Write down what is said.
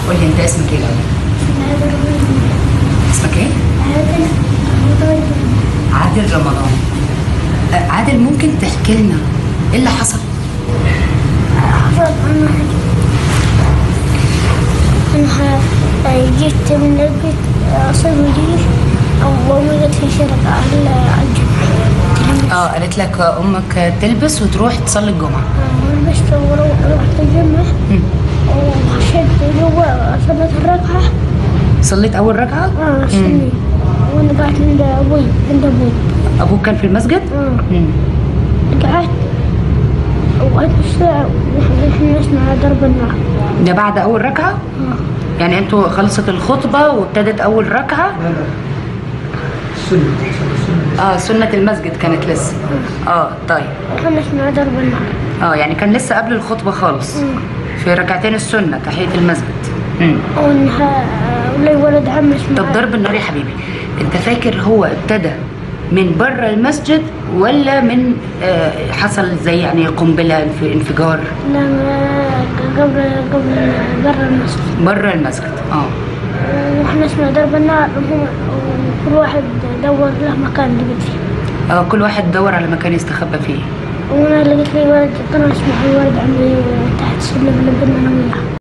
قول لي انت اسمك ايه الاول اسمك ايه عادل رمضان آه، عادل ممكن تحكي لنا ايه اللي حصل أنا جيت من البيت أصير وجيش أو أمي قالت لي شرق على على الجمعة اه قالت لك امك تلبس وتروح تصلي الجمعه ولبست ورحت الجمعة مم. وخشيت جوا صليت الركعة صليت اول ركعه آه صلي وأنا قاعد عند أبوي عند أبوي ابوك كان في المسجد آه مم. قعدت وقعدت ساعة ونحن نسمع ضرب النار ده بعد اول ركعه آه. يعني انتوا خلصت الخطبه وابتدت اول ركعه اه سنه المسجد كانت لسه اه طيب ونحن نسمع ضرب النار اه يعني كان لسه قبل الخطبه خالص في ركعتين السنه تحيه المسجد مم. وإنها ولي ولد عم اسمه طب ضرب النار يا حبيبي انت فاكر هو ابتدى من بره المسجد ولا من آه حصل زي يعني قنبله انف- انفجار لا ما- قبل قبل برا المسجد بره المسجد اه ونحن نسمع ضرب النار وهم- وكل واحد دور له مكان لقيت فيه اه كل واحد دور على مكان يستخبى فيه وانا لقيت لي ولد طلع اسمه الولد عمي تحت سلم لبنا انا وياه